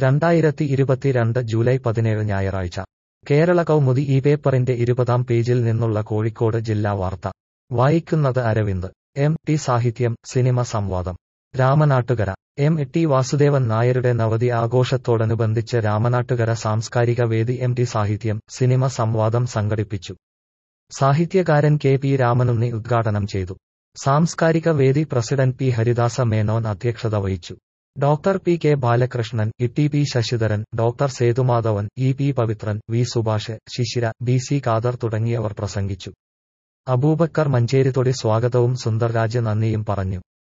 രണ്ടായിരത്തി ഇരുപത്തിരണ്ട് ജൂലൈ പതിനേഴ് ഞായറാഴ്ച കേരള കൗമുദി ഈ പേപ്പറിന്റെ ഇരുപതാം പേജിൽ നിന്നുള്ള കോഴിക്കോട് ജില്ലാ വാർത്ത വായിക്കുന്നത് അരവിന്ദ് എം ടി സാഹിത്യം സിനിമ സംവാദം രാമനാട്ടുകര എം ടി വാസുദേവൻ നായരുടെ നവതി ആഘോഷത്തോടനുബന്ധിച്ച് രാമനാട്ടുകര സാംസ്കാരിക വേദി എം ടി സാഹിത്യം സിനിമ സംവാദം സംഘടിപ്പിച്ചു സാഹിത്യകാരൻ കെ പി രാമനുണ്ണി ഉദ്ഘാടനം ചെയ്തു സാംസ്കാരിക വേദി പ്രസിഡന്റ് പി ഹരിദാസ മേനോൻ അധ്യക്ഷത വഹിച്ചു doctor P K Balakrishnan E T P Sasidharan doctor Sethumadhavan E P Pavithran V Subhash Sisira B C Khader തുടങ്ങിയവർ പ്രസംഗിച്ചു അബൂബക്കർ മഞ്ചേരിത്തൊടി സ്വാഗതവും സുന്ദർരാജ് നന്ദിയും പറഞ്ഞു